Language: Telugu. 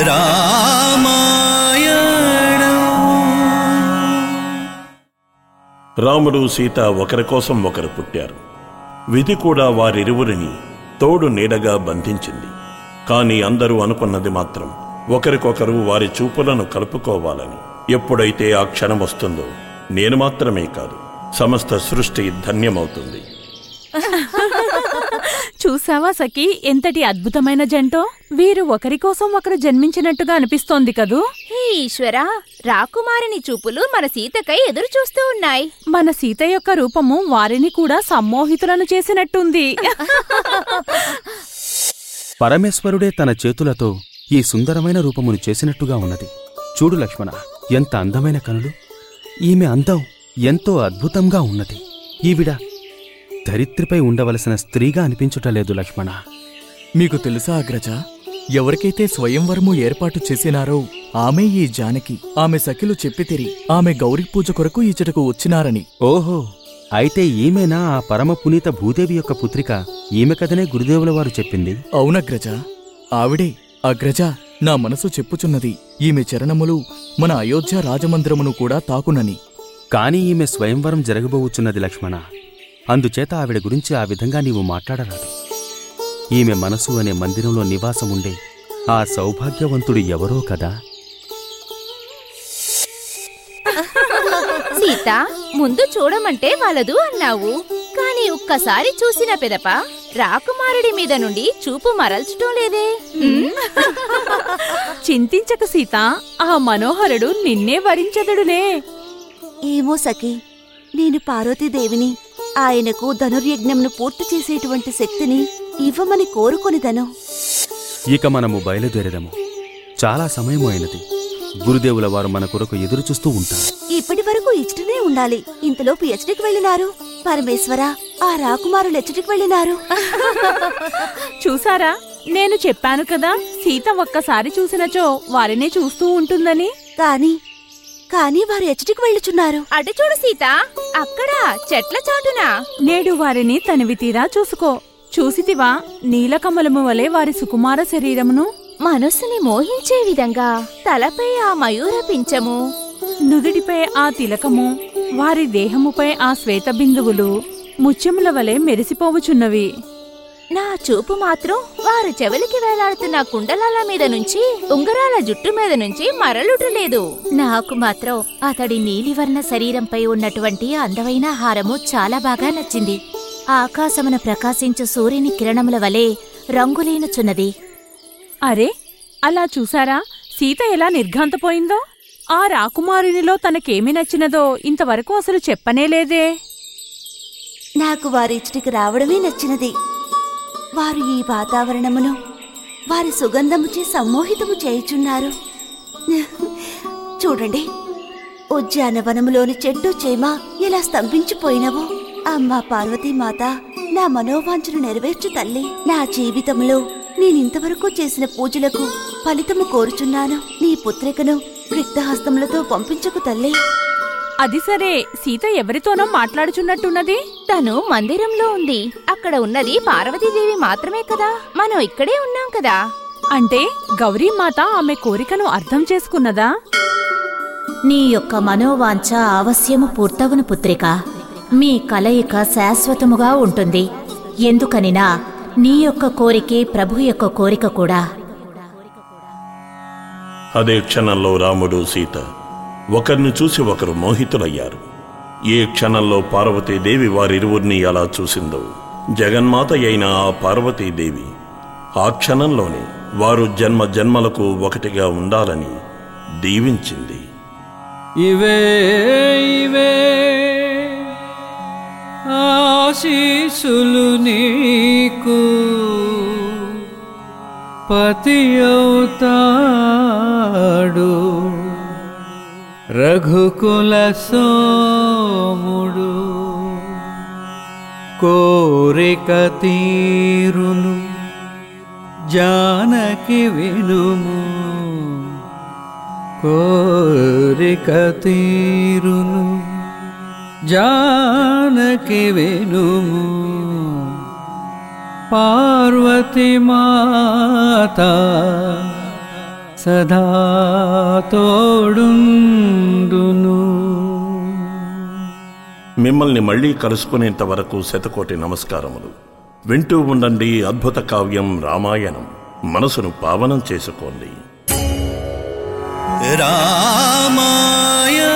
రాముడు సీత ఒకరి కోసం ఒకరు పుట్టారు విధి కూడా వారిరువురిని తోడు నీడగా బంధించింది కాని అందరూ అనుకున్నది మాత్రం ఒకరికొకరు వారి చూపులను కలుపుకోవాలని ఎప్పుడైతే ఆ క్షణం వస్తుందో నేను మాత్రమే కాదు సమస్త సృష్టి ధన్యమవుతుంది చూసావా సఖి ఎంతటి అద్భుతమైన జంటో వీరు ఒకరి కోసం ఒకరు జన్మించినట్టుగా అనిపిస్తోంది కదూ హే ఈశ్వరా రాకుమారిని చూపులు మన సీతకై ఎదురు చూస్తూ ఉన్నాయి మన సీత యొక్క రూపము వారిని కూడా సమ్మోహితులను చేసినట్టుంది పరమేశ్వరుడే తన చేతులతో ఈ సుందరమైన రూపమును చేసినట్టుగా ఉన్నది చూడు లక్ష్మణ ఎంత అందమైన కనులు ఈమె అందం ఎంతో అద్భుతంగా ఉన్నది ఈవిడ ధరిత్రిపై ఉండవలసిన స్త్రీగా అనిపించుటలేదు లక్ష్మణ మీకు తెలుసా అగ్రజ ఎవరికైతే స్వయంవరము ఏర్పాటు చేసినారో ఆమె ఈ జానకి ఆమె సఖిలు చెప్పితిరి ఆమె గౌరీ పూజ కొరకు ఇచ్చటకు వచ్చినారని ఓహో అయితే ఈమెనా ఆ పరమ పునీత భూదేవి యొక్క పుత్రిక ఈమె కదనే గురుదేవుల వారు చెప్పింది అవునగ్రజ ఆవిడే అగ్రజ నా మనసు చెప్పుచున్నది ఈమె చరణములు మన అయోధ్య రాజమందిరమును కూడా తాకునని కాని ఈమె స్వయంవరం జరగబోవుచున్నది లక్ష్మణ అందుచేత ఆవిడ గురించి ఆ విధంగా నీవు మాట్లాడరాదు ఈమె మనసు అనే మందిరంలో నివాసముండే ఆ సౌభాగ్యవంతుడు ఎవరో కదా సీత ముందు చూడమంటే వలదు అన్నావు కాని ఒక్కసారి చూసిన పెదప రాకుమారుడి మీద నుండి చూపు మరల్చటం లేదే ఉమ్, చింతించక సీత ఆ మనోహరుడు నిన్నే వరించదుడులే ఏమో సఖి నేను పార్వతీదేవిని ఆయనకు ధనుర్యజ్ఞంను పూర్తి చేసేటువంటి శక్తిని ఇవ్వమని కోరుకొనిదను ఇక మనము బయలుదేరదము చాలా సమయము అయినది గురుదేవుల వారు మన కొరకు ఎదురుచూస్తూ ఉంటారు ఇప్పటి వరకు ఇచ్చటనే ఉండాలి ఇంతలోపు ఎచ్చటికి వెళ్ళినారు పరమేశ్వర ఆ రాకుమారులు ఎచ్చటికి వెళ్ళినారు చూసారా నేను చెప్పాను కదా సీత ఒక్కసారి చూసినచో వారినే చూస్తూ ఉంటుందని కాని కాని వారు ఎచ్చటికి వెళ్ళుచున్నారు అటు చూడు సీత అక్కడ చెట్ల చాటునా నేడు వారిని తనివి తీరా చూసుకో చూసితివా నీలకమలము వలె వారి సుకుమార శరీరమును మనస్సుని మోహించే విధంగా తలపై ఆ మయూర పించము నుదుటిపై ఆ తిలకము వారి దేహముపై ఆ శ్వేత బిందువులు ముత్యముల వలె మెరిసిపోవుచున్నవి నా చూపు మాత్రం వారు చెవులకి వేలాడుతున్న కుండలాల మీద నుంచి ఉంగరాల జుట్టు మీద నుంచి మరలుటలేదు నాకు మాత్రం అతడి నీలివర్ణ శరీరంపై ఉన్నటువంటి అందమైన హారము చాలా బాగా నచ్చింది ఆకాశమున ప్రకాశించు సూర్యుని కిరణముల వలె రంగులేనుచున్నది అరే అలా చూసారా సీత ఎలా నిర్ఘాంతపోయిందో ఆ రాకుమారునిలో తనకేమి నచ్చినదో ఇంతవరకు అసలు చెప్పనేలేదే నాకు వారి ఇచ్చటికి రావడమే నచ్చినది వారు ఈ వాతావరణమును వారి సుగంధముచే సమ్మోహితము చేయుచున్నారు చూడండి ఉద్యానవనములోని చెట్టు చేమ ఎలా స్తంభించిపోయినవో అమ్మా పార్వతీమాత నా మనోవాంఛను నెరవేర్చు తల్లి నా జీవితంలో నేనింతవరకు చేసిన పూజలకు ఫలితము కోరుచున్నాను నీ పుత్రికను రిక్తహస్తములతో పంపించకు తల్లి అది సరే సీత ఎవరితోనో మాట్లాడుచున్నట్టున్నది తను మందిరంలో ఉంది అక్కడ ఉన్నది పార్వతీదేవి మాత్రమే కదా మనం ఇక్కడే ఉన్నాం కదా అంటే గౌరీమాత ఆమె కోరికను అర్థం చేసుకున్నదా నీ యొక్క మనోవాంఛ అవశ్యము పూర్తవును పుత్రిక మీ కలయిక శాశ్వతముగా ఉంటుంది ఎందుకనినా నీ యొక్క కోరికే ప్రభు యొక్క కోరిక కూడా అదే క్షణంలో రాముడు సీత ఒకరిని చూసి ఒకరు మోహితులయ్యారు ఏ క్షణంలో పార్వతీదేవి వారిరువురిని అలా చూసిందో జగన్మాత అయిన ఆ పార్వతీదేవి ఆ క్షణంలోనే వారు జన్మ జన్మలకు ఒకటిగా ఉండాలని దీవించింది ఇవే ఇవే ఆశీసులు నీకు పతి అవుతాడు రఘుకుల సోముడు కోరిక తీరును జానకి వినుము కోరిక తీరును జానకి వినుము పార్వతి మాత సదా తోడుందును మిమ్మల్ని మళ్ళీ కలుసుకునేంత వరకు శతకోటి నమస్కారములు వింటూ ఉండండి అద్భుత కావ్యం రామాయణం మనసును పావనం చేసుకోండి రామాయణ